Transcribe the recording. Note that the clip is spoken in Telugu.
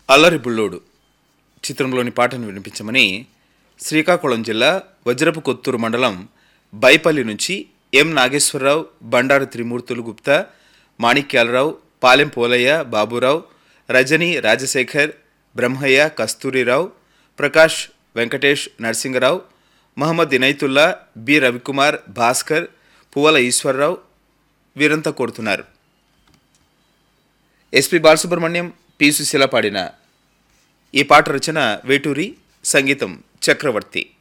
అల్లరి బుల్లోడు చిత్రంలోని పాటను వినిపించమని శ్రీకాకుళం జిల్లా వజ్రపు కొత్తూరు మండలం బైపల్లి నుంచి ఎం నాగేశ్వరరావు బండారు త్రిమూర్తులు గుప్తా మాణిక్యాలరావు పాలెం పోలయ్య బాబురావు రజని రాజశేఖర్ బ్రహ్మయ్య కస్తూరిరావు ప్రకాష్ వెంకటేష్ నరసింగరావు మహమ్మద్ ఇనైతుల్లా బి రవికుమార్ భాస్కర్ పువ్వల ఈశ్వరరావు వీరంతా కోరుతున్నారు ఎస్పి బాలసుబ్రహ్మణ్యం పి సుశీల పాడిన ఈ పాట రచన వేటూరి సంగీతం చక్రవర్తి